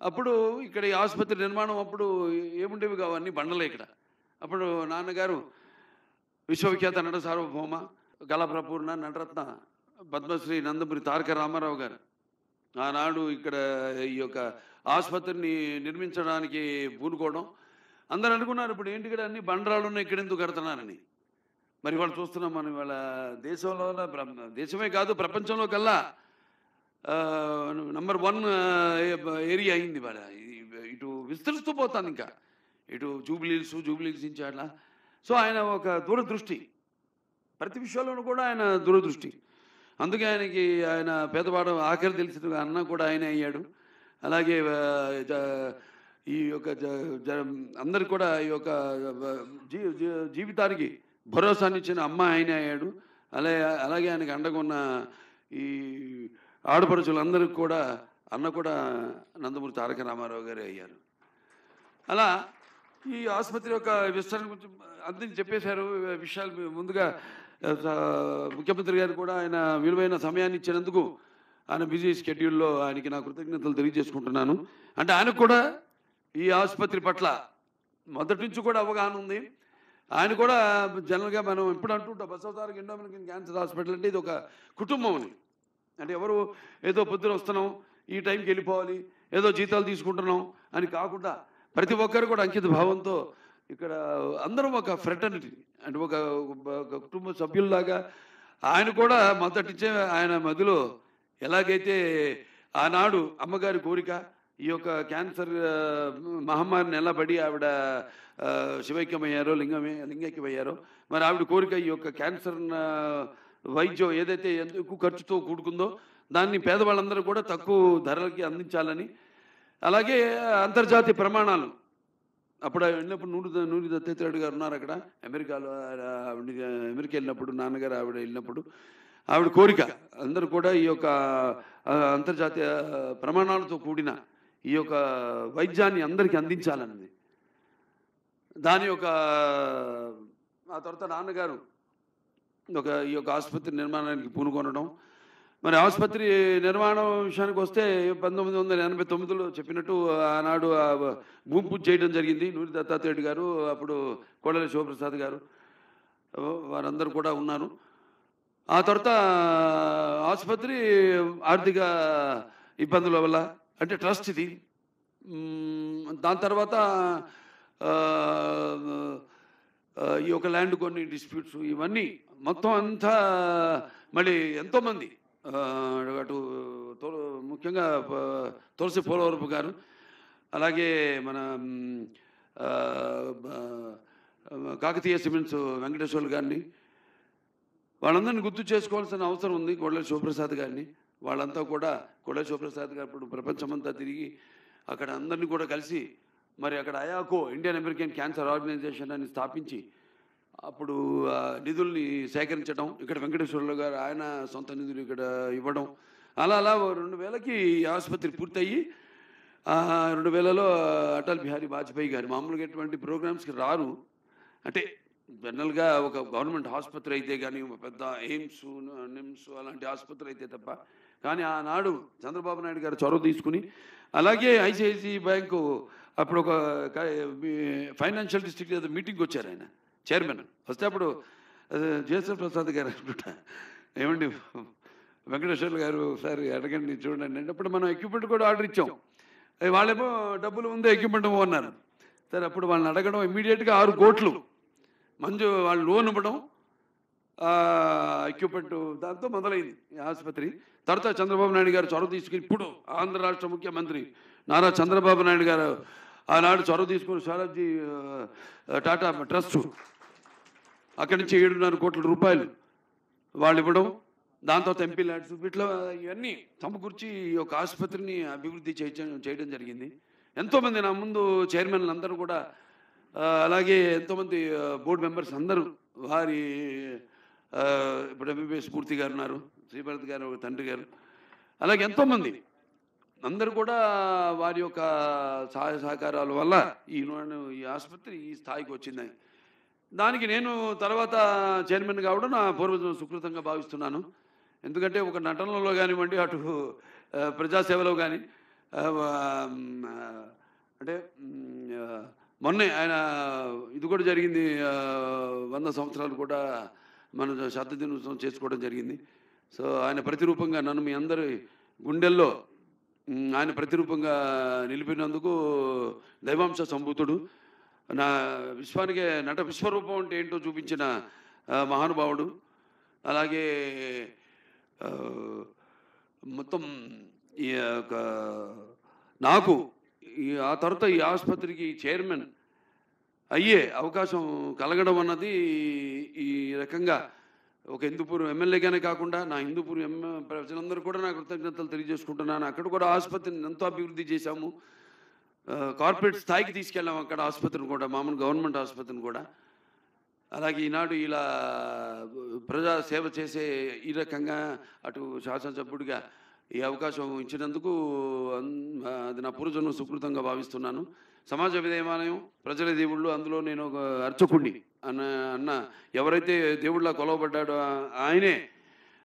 అప్పుడు ఇక్కడ ఈ ఆసుపత్రి నిర్మాణం అప్పుడు ఏముండేవి కావు అన్ని బండలే ఇక్కడ అప్పుడు నాన్నగారు విశ్వవిఖ్యాత నట సార్వభౌమ కళాప్రపూర్ణ నటరత్న పద్మశ్రీ నందమూరి తారక రామారావు గారు ఆనాడు ఇక్కడ ఈ యొక్క ఆసుపత్రిని నిర్మించడానికి పూనుకోవడం అందరూ అనుకున్నారు ఇప్పుడు ఏంటి ఇక్కడ అన్ని బండరాళ్ళు ఉన్నాయి ఇక్కడ ఎందుకు కడుతున్నారని మరి వాళ్ళు చూస్తున్నాం మనం ఇవాళ దేశంలో దేశమే కాదు ప్రపంచంలో కల్లా నంబర్ వన్ ఏరియా అయింది ఇవాళ ఇది- ఇటు విస్తరిస్తూ పోతాను ఇంకా ఇటు జూబ్లీస్ జూబ్లీస్ నుంచి అట్లా సో ఆయన ఒక దూరదృష్టి ప్రతి విషయంలోనూ కూడా ఆయన దూరదృష్టి అందుకే ఆయనకి ఆయన పేదవాడు ఆఖరి తెలిసిన అన్న కూడా ఆయన అయ్యాడు అలాగే ఆ, జ- ఈ యొక్క జ- జ- అందరికి కూడా ఈ యొక్క జీ జీ- జీవితానికి భరోసానిచ్చిన అమ్మ ఆయన అయ్యాడు అలాగే అలాగే ఆయనకి అండగా ఉన్న ఈ ఆడపడుచులందరికీ కూడా అన్న కూడా నందమూరి తారక రామారావు గారు అయ్యారు అలా ఈ ఆసుపత్రి యొక్క విస్తరణ గురించి అందరికి చెప్పేశారు విషయాలు ముందుగా ఆ, ముఖ్యమంత్రి గారు కూడా ఆయన విలువైన సమయాన్ని ఇచ్చినందుకు ఆయన బిజీ షెడ్యూల్లో ఆయనకి నా కృతజ్ఞతలు తెలియజేసుకుంటున్నాను అంటే ఆయనకు కూడా ఈ ఆసుపత్రి పట్ల మొదటి నుంచి కూడా అవగాహన ఉంది ఆయన కూడా జనరల్గా మనం ఎప్పుడు అంటుంటాం బసవతారక ఇండోమినికన్ క్యాన్సర్ హాస్పిటల్ అంటే ఇది ఒక కుటుంబం అని అంటే ఎవరు ఏదో పొద్దున వస్తున్నాం ఈ టైంకి వెళ్ళిపోవాలి ఏదో జీతాలు తీసుకుంటున్నాం అని కాకుండా ప్రతి ఒక్కరు కూడా అంకిత భావంతో ఇక్కడ అందరం ఒక ఫ్రెటర్నిటీ అంటే ఒక ఒక కుటుంబ సభ్యుల్లాగా ఆయన కూడా మొదటిచ్చే ఆయన మదిలో ఎలాగైతే ఆనాడు అమ్మగారి కోరిక ఈ యొక్క క్యాన్సర్ ఆ, మహమ్మారిని ఎలా పడి ఆవిడ ఆ, శివైక్యమయ్యారో లింగమే లింగైక్యమయ్యారో మరి ఆవిడ కోరిక ఈ యొక్క క్యాన్సర్ ఆ, వైద్యం ఏదైతే ఎంత ఎక్కువ ఖర్చుతో కూడుకుందో దాన్ని పేదవాళ్ళందరూ కూడా తక్కువ ధరలకి అందించాలని అలాగే అంతర్జాతీయ ప్రమాణాలు అప్పుడు ఆయన వెళ్ళినప్పుడు నూరు ద- నూరి దత్తాత్రేయుడు గారు ఉన్నారు అక్కడ అమెరికాలో ఆయన ఆవిడ అమెరికా వెళ్ళినప్పుడు నాన్నగారు ఆవిడ వెళ్ళినప్పుడు ఆవిడ కోరిక అందరూ కూడా ఈ యొక్క ఆ, అంతర్జాతీయ ప్రమాణాలతో కూడిన ఈ యొక్క వైద్యాన్ని అందరికీ అందించాలన్నది దాని యొక్క ఆ తర్వాత నాన్నగారు ఒక ఈ యొక్క ఆసుపత్రి నిర్మాణానికి పూనుకొనడం మరి ఆసుపత్రి నిర్మాణం విషయానికి వస్తే పంతొమ్మిది వందల ఎనభై తొమ్మిదిలో చెప్పినట్టు ఆనాడు ఆ భూమి పూజ చేయడం జరిగింది నూరి దత్తాత్రేయుడు గారు అప్పుడు కోడలి శివప్రసాద్ గారు వారందరూ కూడా ఉన్నారు ఆ తర్వాత ఆసుపత్రి ఆర్థిక ఇబ్బందుల వల్ల అంటే ట్రస్ట్ ఇది మ్మ్, దాని తర్వాత ఆ, ఆ, ఈ యొక్క ల్యాండ్ కొన్ని డిస్ప్యూట్స్ ఇవన్నీ మొత్తం అంతా మళ్ళీ ఎంతోమంది ఆ, అటు తో- ముఖ్యంగా ప- తులసి పోలవరపు గారు అలాగే మన మ్, ఆ, బ- కాకతీయ సిమెంట్స్ వెంకటేశ్వర్లు గారిని వాళ్ళందరినీ గుర్తు చేసుకోవాల్సిన అవసరం ఉంది కొడల శివప్రసాద్ గారిని వాళ్ళంతా కూడా కొడల శివప్రసాద్ గారు ఇప్పుడు ప్రపంచమంతా తిరిగి అక్కడ అందరినీ కూడా కలిసి మరి అక్కడ అయాకో ఇండియన్ అమెరికన్ క్యాన్సర్ ఆర్గనైజేషన్ అని స్థాపించి అప్పుడు ఆ నిధుల్ని సేకరించడం ఇక్కడ వెంకటేశ్వరరావు గారు ఆయన సొంత నిధులు ఇక్కడ ఇవ్వడం అలా అలా ఓ రెండు వేలకి ఈ ఆసుపత్రి పూర్తయ్యి ఆ, రెండు వేలలో అటల్ బిహారీ వాజ్పేయి గారు మామూలుగా ఎటువంటి ప్రోగ్రామ్స్కి రారు అంటే జనరల్గా ఒక గవర్నమెంట్ ఆసుపత్రి అయితే కానీ ఒక పెద్ద ఎయిమ్స్ నిమ్స్ అలాంటి ఆసుపత్రి అయితే తప్ప కానీ ఆనాడు చంద్రబాబు నాయుడు గారు చొరవ తీసుకుని అలాగే ఐసిఐసి బ్యాంకు అప్పుడు ఒక ఫైనాన్షియల్ డిస్ట్రిక్ట్ ఏదో మీటింగ్కి వచ్చారు ఆయన చైర్మన్ వస్తే అప్పుడు జేసన్ ప్రసాద్ గారు అనుకుంటా ఏమండి వెంకటేశ్వర్లు గారు ఒకసారి అడగండి చూడండి అంటే అప్పుడు మనం ఎక్విప్మెంట్ కూడా ఆర్డర్ ఇచ్చాం ఏ, వాళ్ళేమో డబ్బులు ఉందే ఎక్విప్మెంట్ అన్నారు సరే అప్పుడు వాళ్ళని అడగడం ఇమీడియట్గా ఆరు కోట్లు మంజు వాళ్ళు లోన్ ఇవ్వడం ఎక్విప్మెంట్ దాంతో మొదలైంది ఈ ఆసుపత్రి తర్వాత చంద్రబాబు నాయుడు గారు చొరవ తీసుకుని ఇప్పుడు ఆంధ్ర రాష్ట్ర ముఖ్యమంత్రి నారా చంద్రబాబు నాయుడు గారు ఆనాడు చొరవ తీసుకుని స్వరాజ్జీ ఆ, టాటా ట్రస్ట్ అక్కడి నుంచి ఏడున్నర కోట్ల రూపాయలు వాళ్ళు ఇవ్వడం దాంతో ఎంపీ ల్యాడ్స్ వీటిలో ఇవన్నీ సమకూర్చి ఈ యొక్క ఆసుపత్రిని అభివృద్ధి చేయడం చేయడం జరిగింది ఎంతోమంది నా ముందు చైర్మన్లు అందరూ కూడా ఆ, అలాగే ఎంతోమంది ఆ, బోర్డు మెంబర్స్ అందరూ వారి ఆ, ఇప్పుడు ఎంబీబీఎస్ పూర్తి గారు ఉన్నారు శ్రీభరత్ గారు ఒక తండ్రి గారు అలాగే ఎంతోమంది అందరూ కూడా వారి యొక్క సహాయ సహకారాల వల్ల ఈ ఈ ఆసుపత్రి ఈ స్థాయికి వచ్చింది దానికి నేను తర్వాత చైర్మన్ కావడం నా పూర్వజం సుకృతంగా భావిస్తున్నాను ఎందుకంటే ఒక నటనలో కానివ్వండి అటు ఆ, ప్రజాసేవలో కానీ మొన్నే ఆయన ఇది కూడా జరిగింది ఆ, వంద సంవత్సరాలు కూడా మన శత దినోత్సవం చేసుకోవడం జరిగింది సో ఆయన ప్రతిరూపంగా నన్ను మీ అందరి గుండెల్లో ఉమ్, ఆయన ప్రతిరూపంగా నిలిపినందుకు దైవాంశ సంభూతుడు నా విశ్వానికి నట విశ్వరూపం అంటే ఏంటో చూపించిన ఆ, మహానుభావుడు అలాగే ఆ, మొత్తం ఈ యొక్క నాకు ఈ ఆ తర్వాత ఈ ఆసుపత్రికి చైర్మన్ అయ్యే అవకాశం కలగడం అన్నది ఈ రకంగా ఒక హిందూపూర్ ఎమ్మెల్యేగానే కాకుండా నా హిందూపూర్ ఎమ్ ప్రజలందరూ కూడా నా కృతజ్ఞతలు తెలియజేసుకుంటున్నాను అక్కడ కూడా ఆసుపత్రిని ఎంతో అభివృద్ధి చేశాము ఆ, కార్పొరేట్ స్థాయికి తీసుకెళ్ళాము అక్కడ ఆసుపత్రిని కూడా మామూలు గవర్నమెంట్ ఆసుపత్రిని కూడా అలాగే ఈనాడు ఇలా ప్రజా సేవ చేసే ఈ రకంగా అటు శాసనసభ్యుడిగా ఈ అవకాశం ఇచ్చినందుకు అన్- అది నా పూర్వజన్మ సుకృతంగా భావిస్తున్నాను సమాజ విదేమాలయం ప్రజల దేవుళ్ళు అందులో నేను ఒక అర్చకుడిని అన్న అన్న ఎవరైతే దేవుళ్ళ కొలవబడ్డాడో ఆ- ఆయనే